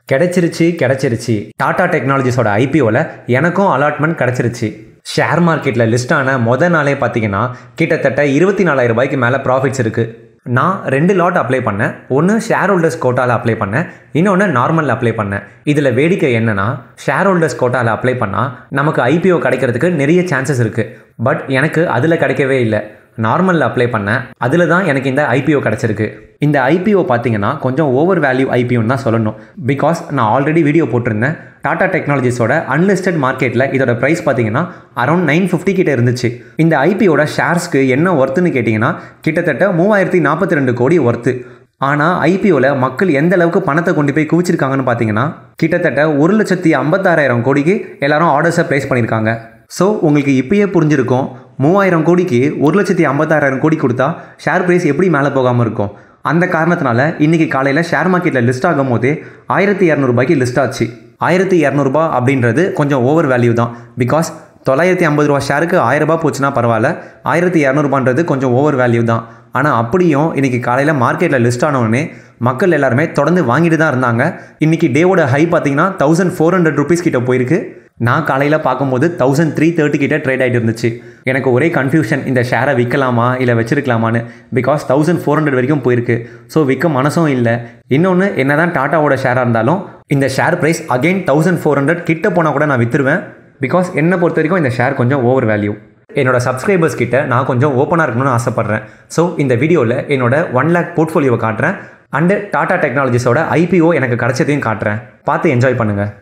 கிடைச்சிருச்சு கிடைச்சிருச்சு டாடா டெக்னாலஜிஸோட ஐபிஓவில் எனக்கும் அலாட்மெண்ட் கிடைச்சிருச்சு ஷேர் மார்க்கெட்டில் லிஸ்ட் ஆன மொதல் நாளே பார்த்தீங்கன்னா கிட்டத்தட்ட இருபத்தி நாலாயிரம் ரூபாய்க்கு மேலே ப்ராஃபிட்ஸ் இருக்குது நான் ரெண்டு லாட் அப்ளை பண்ணேன் ஒன்று ஷேர் ஹோல்டர்ஸ் கோட்டாவில் அப்ளை பண்ணேன் இன்னொன்று நார்மலில் அப்ளை பண்ணேன் இதில் வேடிக்கை என்னன்னா ஷேர் ஹோல்டர்ஸ் கோட்டாவில் அப்ளை பண்ணால் நமக்கு ஐபிஓ கிடைக்கிறதுக்கு நிறைய சான்சஸ் இருக்குது பட் எனக்கு அதில் கிடைக்கவே இல்லை நார்மலில் அப்ளை பண்ணேன் அதில் தான் எனக்கு இந்த ஐபிஓ கிடச்சிருக்கு இந்த ஐபிஓ பார்த்தீங்கன்னா கொஞ்சம் ஓவர் வேல்யூ ஐபிஓன்னு தான் சொல்லணும் பிகாஸ் நான் ஆல்ரெடி வீடியோ போட்டிருந்தேன் டாடா டெக்னாலஜிஸோட அன்லிஸ்டட் மார்க்கெட்டில் இதோட ப்ரைஸ் பார்த்தீங்கன்னா அரௌண்ட் நைன் ஃபிஃப்டி கிட்ட இருந்துச்சு இந்த ஐபிஓட ஷேர்ஸ்க்கு என்ன ஒர்த்துன்னு கேட்டிங்கன்னா கிட்டத்தட்ட மூவாயிரத்தி நாற்பத்தி ரெண்டு கோடி ஒர்த்து ஆனால் ஐபிஓவில் மக்கள் எந்த அளவுக்கு பணத்தை கொண்டு போய் குவிச்சிருக்காங்கன்னு பார்த்தீங்கன்னா கிட்டத்தட்ட ஒரு லட்சத்தி ஐம்பத்தாறாயிரம் கோடிக்கு எல்லாரும் ஆர்டர்ஸை ப்ளேஸ் பண்ணியிருக்காங்க ஸோ உங்களுக்கு இப்பயே புரிஞ்சிருக்கும் மூவாயிரம் கோடிக்கு ஒரு லட்சத்தி ஐம்பத்தாறாயிரம் கோடி கொடுத்தா ஷேர் ப்ரைஸ் எப்படி மேலே போகாமல் இருக்கும் அந்த காரணத்தினால இன்றைக்கி காலையில் ஷேர் மார்க்கெட்டில் லிஸ்ட் ஆகும் போதே ஆயிரத்தி இரநூறுபாய்க்கு லிஸ்ட் ஆச்சு ஆயிரத்தி இரநூறுபா அப்படின்றது கொஞ்சம் ஓவர் வேல்யூ தான் பிகாஸ் தொள்ளாயிரத்தி ஐம்பது ரூபா ஷேருக்கு ஆயிரரூபா போச்சுன்னா பரவாயில்ல ஆயிரத்தி இரநூறுபான்றது கொஞ்சம் ஓவர் வேல்யூ தான் ஆனால் அப்படியும் இன்றைக்கி காலையில் மார்க்கெட்டில் லிஸ்ட் ஆனவுடனே மக்கள் எல்லாருமே தொடர்ந்து வாங்கிட்டு தான் இருந்தாங்க இன்றைக்கி டேவோட ஹை பார்த்தீங்கன்னா தௌசண்ட் ஃபோர் ஹண்ட்ரட் ருபீஸ் கிட்ட போயிருக்கு நான் காலையில் பார்க்கும்போது தௌசண்ட் த்ரீ தேர்ட்டி கிட்ட ட்ரேட் ஆகிட்டு இருந்துச்சு எனக்கு ஒரே கன்ஃபியூஷன் இந்த ஷேரை விற்கலாமா இல்லை வச்சிருக்கலாமான்னு பிகாஸ் தௌசண்ட் ஃபோர் ஹண்ட்ரட் வரைக்கும் போயிருக்கு ஸோ விற்க மனசும் இல்லை இன்னொன்று என்ன தான் டாட்டாவோட ஷேராக இருந்தாலும் இந்த share price again thousand four hundred கிட்ட போனால் கூட நான் விற்றுருவேன் பிகாஸ் என்னை பொறுத்த வரைக்கும் இந்த ஷேர் கொஞ்சம் ஓவர் வேல்யூ என்னோட சப்ஸ்கிரைபர்ஸ் கிட்ட நான் கொஞ்சம் ஓப்பனாக இருக்கணும்னு ஆசைப்பட்றேன் ஸோ இந்த வீடியோவில் என்னோட ஒன் லேக் போர்ட்ஃபோலியோவை காட்டுறேன் அண்டு டாடா டெக்னாலஜிஸோட ஐபிஓ எனக்கு கிடச்சதையும் காட்டுறேன் பார்த்து என்ஜாய் பண்ணுங்கள்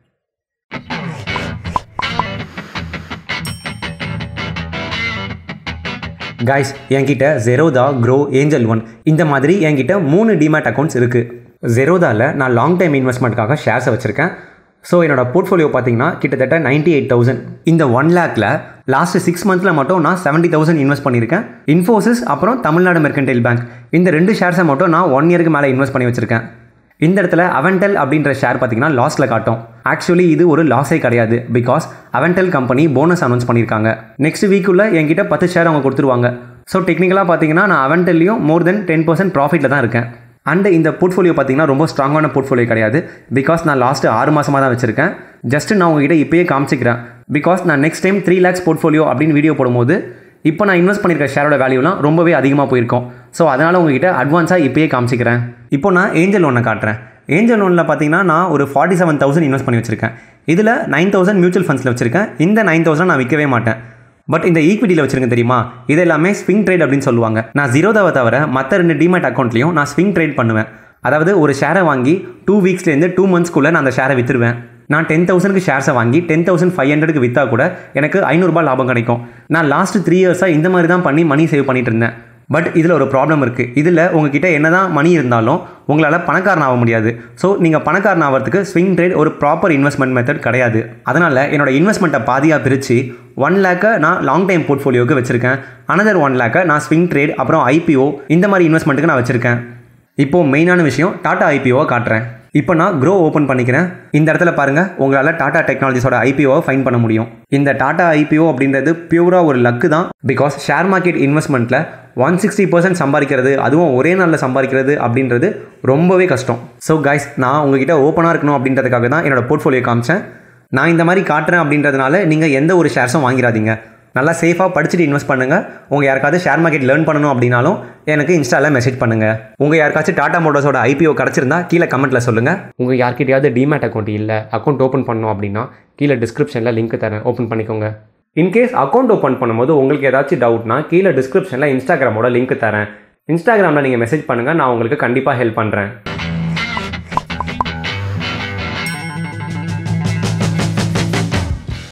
கைஸ் என்கிட்ட ஜெரோதா க்ரோ ஏஞ்சல் ஒன் இந்த மாதிரி என்கிட்ட மூணு டிமேட் அக்கௌண்ட்ஸ் இருக்குது ஜெரோதாவில் நான் லாங் டைம் இன்வெஸ்ட்மெண்ட்காக ஷேர்ஸை வச்சுருக்கேன் ஸோ என்னோட போர்ட்ஃபோலியோ பார்த்தீங்கன்னா கிட்டத்தட்ட நைன்டி எயிட் தௌசண்ட் இந்த ஒன் லேக்கில் லாஸ்ட் சிக்ஸ் மந்த்தில் மட்டும் நான் செவன்ட்டி தௌசண்ட் இன்வெஸ்ட் பண்ணியிருக்கேன் இன்ஃபோசிஸ் அப்புறம் தமிழ்நாடு மெர்கன்டைல் பேங்க் இந்த ரெண்டு ஷேர்ஸை மட்டும் நான் ஒன் இயருக்கு மேலே இன்வெஸ்ட் பண்ணி வச்சுருக்கேன் இந்த இடத்துல அவென்டெல் அப்படின்ற ஷேர் பார்த்தீங்கன்னா லாஸில் காட்டும் ஆக்சுவலி இது ஒரு லாஸே கிடையாது பிகாஸ் அவென்டெல் கம்பெனி போனஸ் அனௌன்ஸ் பண்ணியிருக்காங்க நெக்ஸ்ட் வீக்குள்ளே என்கிட்ட பத்து ஷேர் அவங்க கொடுத்துருவாங்க ஸோ டெக்னிக்கலாக பார்த்தீங்கன்னா நான் அவென்டெல்லையும் மோர் தென் டென் பர்சன்ட் ப்ராஃபிட்டில் தான் இருக்கேன் அண்ட் இந்த போர்ட்ஃபோலியோ பார்த்தீங்கன்னா ரொம்ப ஸ்ட்ராங்கான போர்ட்ஃபோலியோ கிடையாது பிகாஸ் நான் லாஸ்ட்டு ஆறு மாதமாக தான் வச்சிருக்கேன் ஜஸ்ட் நான் உங்ககிட்ட இப்போயே காமிச்சிக்கிறேன் பிகாஸ் நான் next time three lakhs portfolio அப்படின்னு வீடியோ போடும்போது இப்போ நான் இன்வெஸ்ட் பண்ணியிருக்க ஷேரோட வேல்யூலாம் ரொம்பவே அதிகமாக போயிருக்கும் ஸோ அதனால் உங்ககிட்ட அட்வான்ஸாக இப்போயே காமிச்சிக்கிறேன் இப்போ நான் ஏஞ்சல் ஒன்றை காட்டுறேன் ஏஞ்சல் லோனில் பார்த்தீங்கன்னா நான் ஒரு ஃபார்ட்டி செவன் தௌசண்ட் இன்வெஸ்ட் பண்ணி வச்சிருக்கேன் இதில் நைன் தௌசண்ட் மியூச்சுவல் ஃபண்ட்ஸில் வச்சிருக்கேன் இந்த நைன் தௌசண்ட் நான் விற்கவே மாட்டேன் பட் இந்த ஈக்விட்டியில் வச்சிருக்கேன் தெரியுமா இது எல்லாமே ஸ்விங் ட்ரேட் அப்படின்னு சொல்லுவாங்க நான் ஜீரோதாவை தவிர மற்ற ரெண்டு டிமேட் அக்கௌண்ட்லையும் நான் ஸ்விங் ட்ரேட் பண்ணுவேன் அதாவது ஒரு ஷேரை வாங்கி டூ வீக்ஸ்லேருந்து டூ மந்த்ஸ்க்குள்ளே நான் அந்த ஷேரை விற்றுருவேன் நான் டென் தௌசண்ட்க்கு ஷேர்ஸை வாங்கி டென் தௌசண்ட் ஃபைவ் ஹண்ட்ரடுக்கு விற்றா கூட எனக்கு ஐநூறுரூபா லாபம் கிடைக்கும் நான் லாஸ்ட் த்ரீ இயர்ஸாக இந்த மாதிரி தான் பண்ணி மணி சேவ் பண்ணிட்டு இருந்தேன் பட் இதில் ஒரு ப்ராப்ளம் இருக்குது இதில் உங்ககிட்ட என்ன தான் மணி இருந்தாலும் உங்களால் பணக்காரன் ஆக முடியாது ஸோ நீங்கள் பணக்காரன் ஆகிறதுக்கு ஸ்விங் ட்ரேட் ஒரு ப்ராப்பர் இன்வெஸ்ட்மெண்ட் மெத்தட் கிடையாது அதனால் என்னோட இன்வெஸ்ட்மெண்ட்டை பாதியாக பிரித்து ஒன் லேக்கை நான் லாங் டைம் போர்ட்ஃபோலியோக்கு வச்சுருக்கேன் அனதர் ஒன் லேக்கை நான் ஸ்விங் ட்ரேட் அப்புறம் ஐபிஓ இந்த மாதிரி இன்வெஸ்ட்மெண்ட்டுக்கு நான் வச்சுருக்கேன் இப்போது மெயினான விஷயம் டாடா ஐபிஓவை காட்டுறேன் இப்போ நான் க்ரோ ஓப்பன் பண்ணிக்கிறேன் இந்த இடத்துல பாருங்கள் உங்களால் டாடா டெக்னாலஜிஸோட ஐபிஓவை ஃபைன் பண்ண முடியும் இந்த டாடா ஐபிஓ அப்படின்றது பியூராக ஒரு லக்கு தான் பிகாஸ் ஷேர் மார்க்கெட் இன்வெஸ்ட்மெண்ட்டில் ஒன் சிக்ஸ்டி பர்சன்ட் சம்பாதிக்கிறது அதுவும் ஒரே நாளில் சம்பாதிக்கிறது அப்படின்றது ரொம்பவே கஷ்டம் ஸோ கைஸ் நான் உங்ககிட்ட ஓப்பனாக இருக்கணும் அப்படின்றதுக்காக தான் என்னோட போர்ட்ஃபோலியோ காமிச்சேன் நான் இந்த மாதிரி காட்டுறேன் அப்படின்றதுனால நீங்கள் எந்த ஒரு ஷேர்ஸும் வாங்கிடாதீங்க நல்லா சேஃபாக படிச்சுட்டு இன்வெஸ்ட் பண்ணுங்கள் உங்கள் யாருக்காவது ஷேர் மார்க்கெட் லேர்ன் பண்ணணும் அப்படின்னாலும் எனக்கு இன்ஸ்டாவில் மெசேஜ் பண்ணுங்கள் உங்கள் யாருக்காச்சும் டாடா மோட்டர்ஸோட ஐபிஓ கிடச்சிருந்தா கீழே கமெண்ட்டில் சொல்லுங்கள் உங்கள் யார்கிட்டயாவது டிமேட் அக்கௌண்ட் இல்லை அக்கௌண்ட் ஓப்பன் பண்ணணும் அப்படின்னா கீழே டிஸ்கிரிப்ஷனில் லிங்க் தரேன் ஓப்பன் பண்ணிக்கோங்க இன்கேஸ் அக்கௌண்ட் ஓப்பன் பண்ணும்போது உங்களுக்கு ஏதாச்சும் டவுட்னா கீழே டிஸ்கிரிப்ஷனில் இன்ஸ்டாகிராமோட லிங்க் தரேன் இன்ஸ்டாகிராமில் நீங்கள் மெசேஜ் பண்ணுங்கள் நான் உங்களுக்கு கண்டிப்பாக ஹெல்ப் பண்ணுறேன்